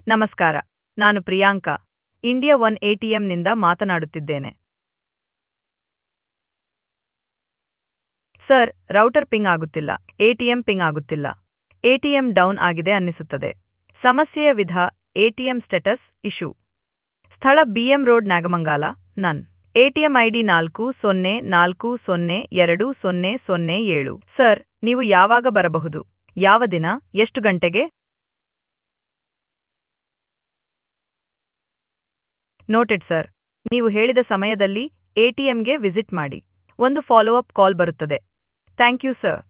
ನಮಸ್ಕಾರ ನಾನು Priyanka India one ಎಟಿಎಂನಿಂದ ಮಾತನಾಡುತ್ತಿದ್ದೇನೆ ಸರ್ ರೌಟರ್ ಪಿಂಗ್ ಆಗುತ್ತಿಲ್ಲ ಎಟಿಎಂ ಪಿಂಗ್ ಆಗುತ್ತಿಲ್ಲ ಎಟಿಎಂ ಡೌನ್ ಆಗಿದೆ ಅನ್ನಿಸುತ್ತದೆ ಸಮಸ್ಯೆಯ ವಿಧ ಎಟಿಎಂ ಸ್ಟೇಟಸ್ ಇಶ್ಯೂ ಸ್ಥಳ ಬಿಎಂ ರೋಡ್ ನಾಗಮಂಗಲ ನನ್ ಎಟಿಎಂ ಐಡಿ ನಾಲ್ಕು ಸೊನ್ನೆ ನಾಲ್ಕು ಸೊನ್ನೆ ಎರಡು ಸೊನ್ನೆ ಸೊನ್ನೆ ಏಳು ಸರ್ ನೀವು ಯಾವಾಗ ಬರಬಹುದು ಯಾವ ದಿನ ಎಷ್ಟು ಗಂಟೆಗೆ ನೋಟೆಡ್ ಸರ್ ನೀವು ಹೇಳಿದ ಸಮಯದಲ್ಲಿ ಎಟಿಎಂಗೆ ವಿಸಿಟ್ ಮಾಡಿ ಒಂದು ಫಾಲೋ ಅಪ್ ಕಾಲ್ ಬರುತ್ತದೆ ಥ್ಯಾಂಕ್ ಯು ಸರ್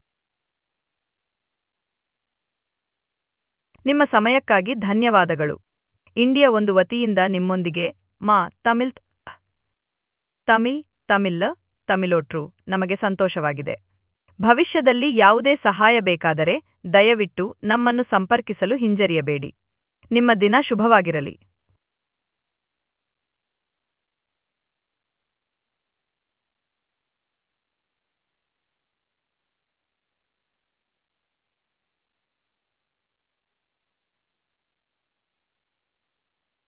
ನಿಮ್ಮ ಸಮಯಕ್ಕಾಗಿ ಧನ್ಯವಾದಗಳು ಇಂಡಿಯಾ ಒಂದು ವತಿಯಿಂದ ನಿಮ್ಮೊಂದಿಗೆ ಮಾ ತಮಿಳ್ ತಮಿಳ್ ತಮಿಳ್ ತಮಿಳೋಟ್ರು ನಮಗೆ ಸಂತೋಷವಾಗಿದೆ ಭವಿಷ್ಯದಲ್ಲಿ ಯಾವುದೇ ಸಹಾಯ ಬೇಕಾದರೆ ದಯವಿಟ್ಟು ನಮ್ಮನ್ನು ಸಂಪರ್ಕಿಸಲು ಹಿಂಜರಿಯಬೇಡಿ ನಿಮ್ಮ ದಿನ ಶುಭವಾಗಿರಲಿ